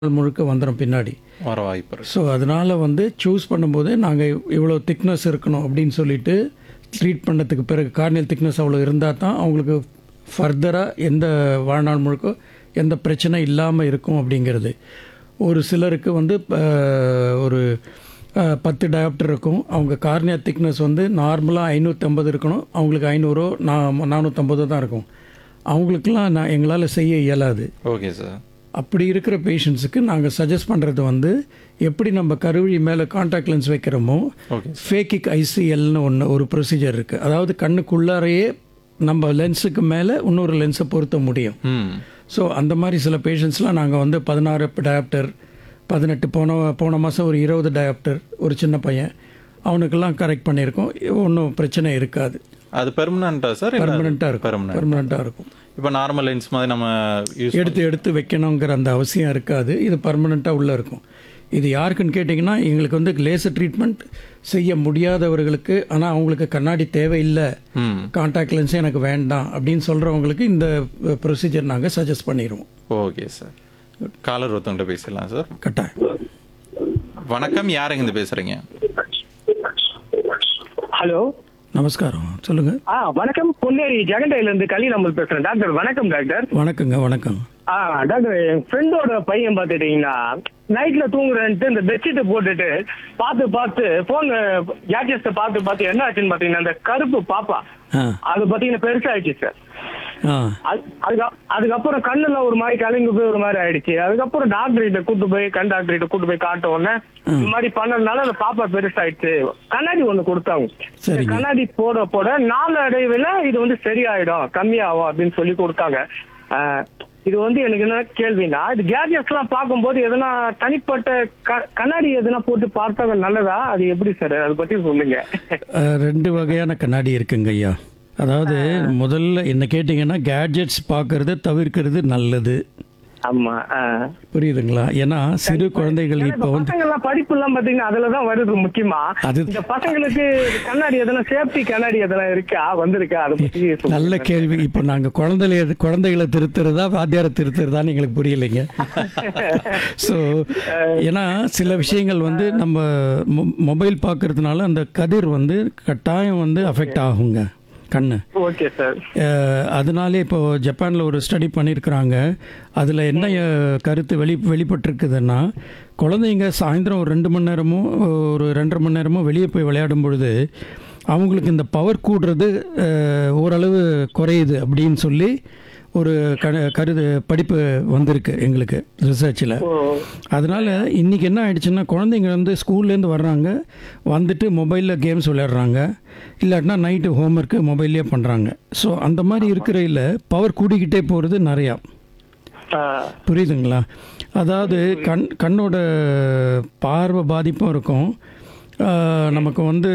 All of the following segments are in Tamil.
நாள் முழுக்க வந்துடும் பின்னாடி வர வாய்ப்பு இருக்கு ஸோ அதனால் வந்து சூஸ் பண்ணும்போது நாங்கள் இவ்வளோ திக்னஸ் இருக்கணும் அப்படின்னு சொல்லிட்டு ட்ரீட் பண்ணதுக்கு பிறகு கார்னியல் திக்னஸ் அவ்வளோ இருந்தால் தான் அவங்களுக்கு ஃபர்தராக எந்த வாழ்நாள் முழுக்க எந்த பிரச்சனை இல்லாமல் இருக்கும் அப்படிங்கிறது ஒரு சிலருக்கு வந்து அஹ், ஒரு அஹ், பத்து டயாப்டர் இருக்கும் அவங்க கார்னியா திக்னஸ் வந்து நார்மலாக ஐநூற்றம்பது இருக்கணும் அவங்களுக்கு ஐநூறோ நா நானூற்றம்பதோ தான் இருக்கும் அவங்களுக்கெல்லாம் நான் எங்களால் செய்ய இயலாது ஓகே சார் அப்படி இருக்கிற பேஷண்ட்ஸுக்கு நாங்கள் சஜஸ்ட் பண்ணுறது வந்து எப்படி நம்ம கருவழி மேலே காண்டாக்ட் லென்ஸ் வைக்கிறோமோ ஓகே ஃபேக்கிக் ஐசிஎல்னு ஒன்று ஒரு ப்ரொசீஜர் இருக்குது அதாவது கண்ணுக்குள்ளாரையே நம்ம லென்ஸுக்கு மேலே இன்னொரு லென்ஸை பொருத்த முடியும் ம் ஸோ அந்த மாதிரி சில பேஷண்ட்ஸ்லாம் நாங்கள் வந்து பதினாறு டயாப்டர் பதினெட்டு போன போன மாதம் ஒரு இருபது டயாப்டர் ஒரு சின்ன பையன் அவனுக்கெல்லாம் கரெக்ட் பண்ணியிருக்கோம் ஒன்றும் பிரச்சனை இருக்காது அது பெர்மனண்டா சார் பர்மனெண்ட்டாக இருக்கும் பெர்மனன்ட் பர்மனெண்ட்டாக இருக்கும் இப்போ நார்மல் லென்ஸ் மாதிரி நம்ம யூஸ் எடுத்து எடுத்து வைக்கணுங்கிற அந்த அவசியம் இருக்காது இது பர்மனெண்ட்டாக உள்ளே இருக்கும் இது யாருக்குன்னு கேட்டிங்கன்னா எங்களுக்கு வந்து லேசர் ட்ரீட்மெண்ட் செய்ய முடியாதவர்களுக்கு ஆனால் அவங்களுக்கு கண்ணாடி தேவையில்லை ம் காண்டாக்ட் லென்ஸே எனக்கு வேண்டாம் அப்படின்னு சொல்கிறவங்களுக்கு இந்த ப்ரொசீஜர் நாங்கள் சஜஸ்ட் பண்ணிடுவோம் ஓகே சார் காலர் ஒருத்தவங்கள்ட்ட பேசிடலாம் சார் கட்டாயம் வணக்கம் யார் எங்கேருந்து பேசுறீங்க ஹலோ நமஸ்காரம் சொல்லுங்கள் ஆ வணக்கம் பொன்னேரி ஜெகண்டையில இருந்து கலீல் அமல் பேசுறேன் டாக்டர் வணக்கம் டாக்டர் வணக்கங்க வணக்கம் ஆ டாக்டர் என் ஃப்ரெண்டோட பையன் பார்த்துட்டீங்கன்னா நைட்ல தூங்குறேன்ட்டு இந்த பெட்ஷீட்டை போட்டுட்டு பார்த்து பார்த்து போன் கேட்ஜெட்ஸை பார்த்து பார்த்து என்ன ஆச்சுன்னு பாத்தீங்கன்னா அந்த கருப்பு பாப்பா ஆ அது பாத்தீங்கன்னா பெருசாயிடுச்சு சார் ஆ அது- அதுக்கு அதுக்கப்புறம் கண்ணுல ஒரு மாதிரி கலங்கி போய் ஒரு மாதிரி ஆயிடுச்சு அதுக்கப்புறம் டாக்டர் கிட்ட கூட்டு போய் கண் டாக்டர் கிட்ட கூட்டு போய் காட்ட உடனே இந்த மாதிரி பண்ணதுனால அந்த பாப்பா பெருசாயிடுச்சு கண்ணாடி ஒண்ணு கொடுத்தாங்க சரிங்க. இந்த கண்ணாடி போட போட நாலு அடைவுல இது வந்து சரியாயிடும் கம்மியாகும் அப்படின்னு சொல்லி கொடுத்தாங்க ஆஹ், இது வந்து எனக்கு என்ன கேள்வினா இது கேஜெட்ஸ் எல்லாம் பார்க்கும்போது எதனா தனிப்பட்ட க- கண்ணாடி எதனா போட்டு பார்த்தா நல்லதா அது எப்படி சார் அதை பத்தி சொல்லுங்க அஹ், ரெண்டு வகையான கண்ணாடி இருக்குங்க ஐயா அதாவது முதல்ல என்ன கேட்டிங்கன்னா கேட்ஜெட்ஸ் பார்க்கறத தவிர்க்கிறது நல்லது ஆமா ஆஹ். புரியுதுங்களா ஏன்னா சிறு குழந்தைகள் இப்போ வந்து பசங்க எல்லாம் படிப்பு எல்லாம் பாத்தீங்கன்னா அதுலதான் வருது முக்கியமா அது- இந்த பசங்களுக்கு கண்ணாடி எதனா சேஃப்டி கண்ணாடி எதனா இருக்கா வந்திருக்கா அதை பத்தி சொல்லுங்க. நல்ல கேள்வி இப்போ நாங்கள் குழந்தைய குழந்தைகளை திருத்துறதா வாத்தியாரை திருத்துறதான்னு எங்களுக்கு புரியலைங்க ஸோ ஏன்னா சில விஷயங்கள் வந்து நம்ம மொ- மொபைல் பார்க்கறதுனால அந்த கதிர் வந்து கட்டாயம் வந்து அஃபெக்ட் ஆகுங்க கண்ணு ஓகே சார் அஹ், அதனாலே இப்போ ஜப்பானில் ஒரு ஸ்டடி பண்ணியிருக்கிறாங்க அதில் என்ன அஹ், கருத்து வெளி வெளிப்பட்டிருக்குதுன்னா குழந்தைங்க சாயந்தரம் ஒரு ரெண்டு மணி நேரமோ ஒரு ரெண்டரை மணி நேரமோ வெளியே போய் விளையாடும் பொழுது அவங்களுக்கு இந்த பவர் கூடுறது அஹ், ஓரளவு குறையுது அப்படின்னு சொல்லி ஒரு க கருது படிப்பு வந்திருக்கு எங்களுக்கு ரிசர்ச்சில் ஓ அதனால் இன்றைக்கி என்ன ஆயிடுச்சுன்னா குழந்தைங்க வந்து ஸ்கூல்லேருந்து வர்றாங்க வந்துட்டு மொபைலில் கேம்ஸ் விளையாடுறாங்க இல்லாட்டினா நைட்டு ஹோம்ஒர்க்கு மொபைல்லே பண்ணுறாங்க ஸோ அந்த மாதிரி இருக்கிறையில் பவர் கூடிக்கிட்டே போகிறது நிறையா ஆஹ், புரியுதுங்களா அதாவது கண் கண்ணோட பார்வை பாதிப்பும் இருக்கும் ஆஹ், நமக்கு வந்து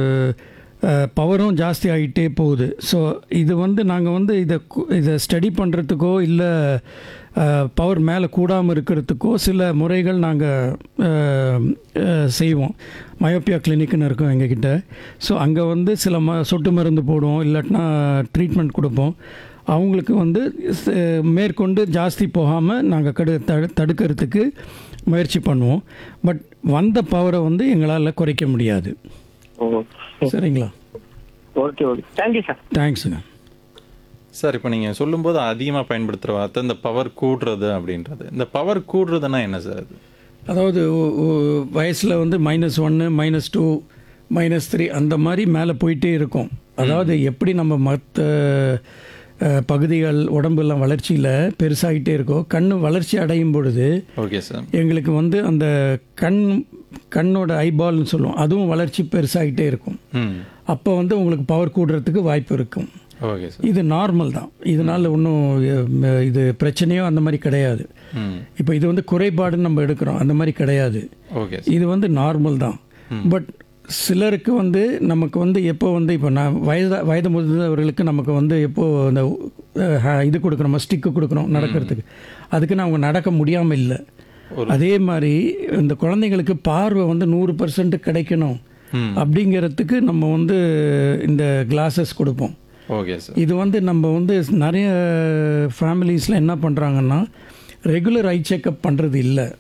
பவரும் ஜாஸ்தி ஆகிட்டே போகுது ஸோ இது வந்து நாங்கள் வந்து இதை கு- இதை ஸ்டடி பண்ணுறதுக்கோ இல்லை பவர் மேலே கூடாமல் இருக்கிறதுக்கோ சில முறைகள் நாங்கள் செய்வோம் மயோப்பியா கிளினிக்னு இருக்கும் எங்ககிட்ட ஸோ அங்கே வந்து சில ம சொட்டு மருந்து போடுவோம் இல்லாட்டினா ட்ரீட்மெண்ட் கொடுப்போம் அவங்களுக்கு வந்து ச- மேற்கொண்டு ஜாஸ்தி போகாமல் நாங்கள் கடு தடு தடுக்கிறதுக்கு முயற்சி பண்ணுவோம் பட் வந்த பவரை வந்து எங்களால் குறைக்க முடியாது ஓ சரிங்களா ஓகே ஓகே தேங்க்யூ சார் தேங்க்ஸுங்க சார் இப்போ நீங்கள் சொல்லும்போது அதிகமாக பயன்படுத்துகிற வார்த்தை இந்த பவர் கூடுறது அப்படின்றது இந்த பவர் கூடுறதுன்னா என்ன சார் அது அதாவது வயசில் வந்து மைனஸ் ஒன்று மைனஸ் டூ மைனஸ் த்ரீ அந்த மாதிரி மேலே போயிட்டே இருக்கும் அதாவது எப்படி நம்ம மற்ற பகுதிகள் உடம்பெல்லாம் வளர்ச்சியில் பெருசாகிட்டே இருக்கோ கண் வளர்ச்சி அடையும் பொழுது ஓகே சார் எங்களுக்கு வந்து அந்த கண் கண்ணோட ஐபால்னு சொல்லுவோம் அதுவும் வளர்ச்சி பெருசாகிட்டே இருக்கும் ம் அப்போ வந்து உங்களுக்கு பவர் கூடுறதுக்கு வாய்ப்பு இருக்கும் ஓகே சார் இது நார்மல் தான் இதனால் ஒன்றும் இது பிரச்சனையோ அந்த மாதிரி கிடையாது ம் இப்போ இது வந்து குறைபாடுன்னு நம்ம எடுக்கிறோம் அந்த மாதிரி கிடையாது ஓகே சார் இது வந்து நார்மல் தான் பட் சிலருக்கு வந்து நமக்கு வந்து எப்போ வந்து இப்போ நான் வயது வயது முதிர்ந்தவர்களுக்கு நமக்கு வந்து எப்போ அந்த அஹ், இது கொடுக்குறோம் ஸ்டிக்கு கொடுக்குறோம் நடக்கிறதுக்கு அதுக்குன்னு அவங்க நடக்க முடியாமல் இல்லை அதே மாதிரி இந்த குழந்தைங்களுக்கு பார்வை வந்து நூறு பர்சன்ட் கிடைக்கணும் ம் அப்படிங்கிறதுக்கு நம்ம வந்து இந்த கிளாஸஸ் கொடுப்போம் ஓகே சார் இது வந்து நம்ம வந்து நிறைய ஃபேமிலிஸில் என்ன பண்ணுறாங்கன்னா ரெகுலர் ஐ செக்கப் பண்ணுறது இல்லை